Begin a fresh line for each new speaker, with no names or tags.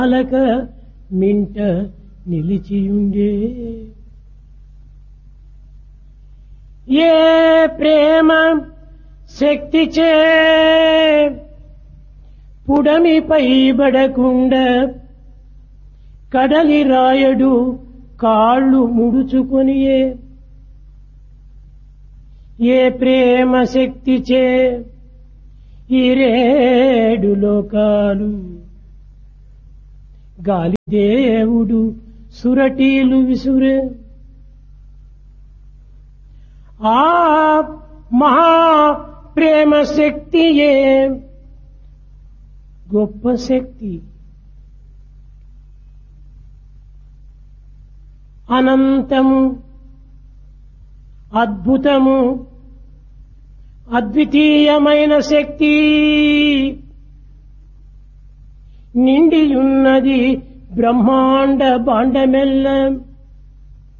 అలక మింట నిలిచియుండే ఏ ప్రేమ శక్తిచే పుడమిపై బడకుండ కడలి రాయడు కాళ్ళు ముడుచుకొనియే ఏ ప్రేమ శక్తిచే ఈ రేడు లోకాలు గాలి దేవుడు సురటీలు విసురే ఆ మహా ప్రేమ శక్తియే గొప్ప శక్తి అనంతము అద్భుతము అద్వితీయమైన శక్తి నిండియున్నది బ్రహ్మాండ బాండమెల్ల